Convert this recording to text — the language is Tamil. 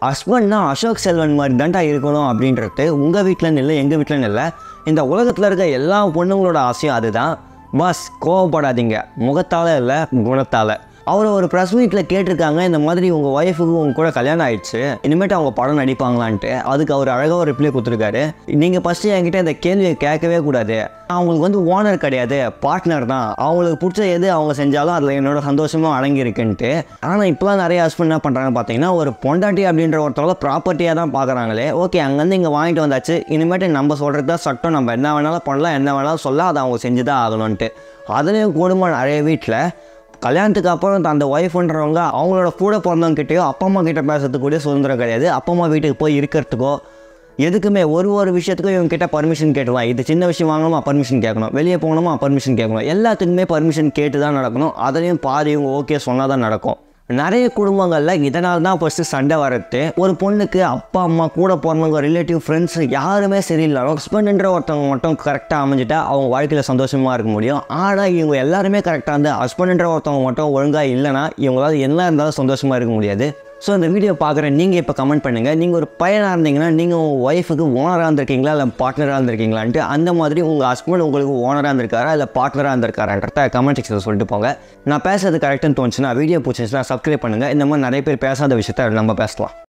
ஹஸ்பண்ட்னா அசோக் செல்வன் மாதிரி தான்டா இருக்கணும் அப்படின்றது உங்கள் வீட்டில் இல்லை எங்கள் வீட்டில் இல்லை இந்த உலகத்தில் இருக்க எல்லா பொண்ணுங்களோட ஆசையும் அதுதான் பாஸ் கோவப்படாதீங்க முகத்தால் இல்லை குணத்தால் அவர் ஒரு ப்ரெஸ் மீட்டில் கேட்டிருக்காங்க இந்த மாதிரி உங்கள் ஒய்ஃபுக்கு உங்க கூட கல்யாணம் ஆயிடுச்சு இனிமேட்டு அவங்க படம் நடிப்பாங்களான்ட்டு அதுக்கு அவர் அழகாக ஒரு ரிப்ளை கொடுத்துருக்காரு நீங்கள் ஃபஸ்ட்டு என்கிட்ட இந்த கேள்வியை கேட்கவே கூடாது அவங்களுக்கு வந்து ஓனர் கிடையாது பார்ட்னர் தான் அவங்களுக்கு பிடிச்ச எது அவங்க செஞ்சாலும் அதில் என்னோட சந்தோஷமும் அடங்கியிருக்குன்ட்டு ஆனால் இப்போலாம் நிறைய ஹஸ்பண்ட் என்ன பண்ணுறாங்கன்னு பார்த்தீங்கன்னா ஒரு பொண்டாட்டி அப்படின்ற ஒருத்தவங்க ப்ராப்பர்ட்டியாக தான் பார்க்குறாங்களே ஓகே அங்கேருந்து இங்கே வாங்கிட்டு வந்தாச்சு இனிமேட்டு நம்ம சொல்கிறது தான் சட்டம் நம்ம என்ன வேணாலும் பண்ணலாம் என்ன வேணாலும் சொல்ல அதை அவங்க செஞ்சு தான் ஆகணும்ன்ட்டு அதுலேயும் குடும்பம் நிறைய வீட்டில் கல்யாணத்துக்கு அப்புறம் அந்த ஒய்ஃப்ன்றவங்க அவங்களோட கூட பிறந்தவங்க கிட்டேயோ அப்பா அம்மா கிட்ட பேசுறதுக்கு கூட சுதந்திரம் கிடையாது அப்பா அம்மா வீட்டுக்கு போய் இருக்கிறதுக்கோ எதுக்குமே ஒரு ஒரு விஷயத்துக்கும் இவங்க கிட்ட பர்மிஷன் கேட்டுவான் இது சின்ன விஷயம் வாங்கணுமா பர்மிஷன் கேட்கணும் வெளியே போகணுமா பர்மிஷன் கேட்கணும் எல்லாத்துக்குமே பர்மிஷன் கேட்டு தான் நடக்கணும் அதையும் பாதி இவங்க ஓகே சொன்னால் தான் நடக்கும் நிறைய குடும்பங்களில் இதனால தான் ஃபஸ்ட்டு சண்டை வரது ஒரு பொண்ணுக்கு அப்பா அம்மா கூட பிறந்தவங்க ரிலேட்டிவ் ஃப்ரெண்ட்ஸ் யாருமே சரியில்லாலும் ஹஸ்பண்டுன்ற ஒருத்தவங்க மட்டும் கரெக்டாக அமைஞ்சிட்டா அவங்க வாழ்க்கையில் சந்தோஷமாக இருக்க முடியும் ஆனால் இவங்க எல்லாருமே கரெக்டாக இருந்து ஹஸ்பண்டுன்ற ஒருத்தவங்க மட்டும் ஒழுங்காக இல்லைன்னா இவங்களால என்ன இருந்தாலும் சந்தோஷமாக இருக்க முடியாது ஸோ இந்த வீடியோ பார்க்குற நீங்கள் இப்போ கமெண்ட் பண்ணுங்கள் நீங்கள் ஒரு பையனாக இருந்தீங்கன்னா நீங்கள் உங்கள் ஒய்ஃபுக்கு ஓனராக இருந்திருக்கீங்களா இல்லை பார்ட்னராக இருந்திருக்கீங்களான்ட்டு அந்த மாதிரி உங்கள் ஹஸ்பண்ட் உங்களுக்கு ஓனராக இருந்திருக்காரா இல்லை பார்ட்னராக இருந்திருக்காரான்றத கமெண்ட் செக்ஷனில் சொல்லிட்டு போங்க நான் பேசுறது கரெக்டுன்னு தோணுச்சுன்னா வீடியோ பிடிச்சிச்சுன்னா சப்ஸ்கிரைப் பண்ணுங்கள் இந்த மாதிரி நிறைய பேர் பேசாத விஷயத்த நம்ம பேசலாம்